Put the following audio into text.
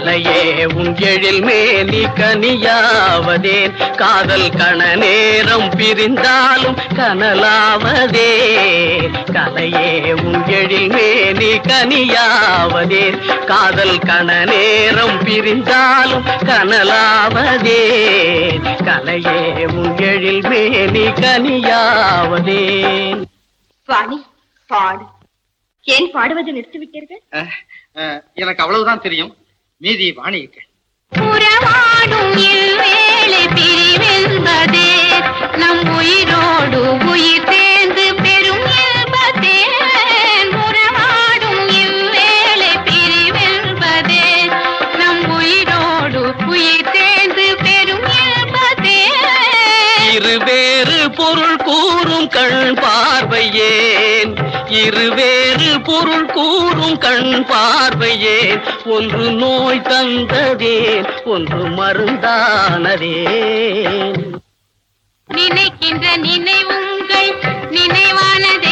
கலையே உன் எழில் மேனி கனியாவதேன் காதல் கண நேரம் பிரிந்தாலும் கனலாவதே கலையே உன் எழில் மேனி கனியாவதேன் காதல் கண நேரம் பிரிந்தாலும் கனலாவதே கலையே உன் எழில் மேனி கனியாவதேன் வாணி பாடு ஏன் பாடுவதை நிறுத்திவிட்டீர்கள் அஹ், அஹ், எனக்கு அவ்வளவுதான் தெரியும் மீதி வாணிக்கு உறவாடும் இல்வேளை பிரிவென்பதே நம் உயிரோடு உயிர் சேர்ந்து பெரும் இன்பதே உறவாடும் இவ்வேளை பிரிவென்பதே நம் உயிரோடு உயிர் சேர்ந்து பெரும் இன்பதே இருவேறு பொருள் கூறும் கண் பார்வையேன் இருவேறு பொருள் கூறும் கண் பார்வையேன் ஒன்று நோய் தந்ததேன் ஒன்று மருந்தானதேன் நினைக்கின்ற நினைவுங்கள் நினைவானதே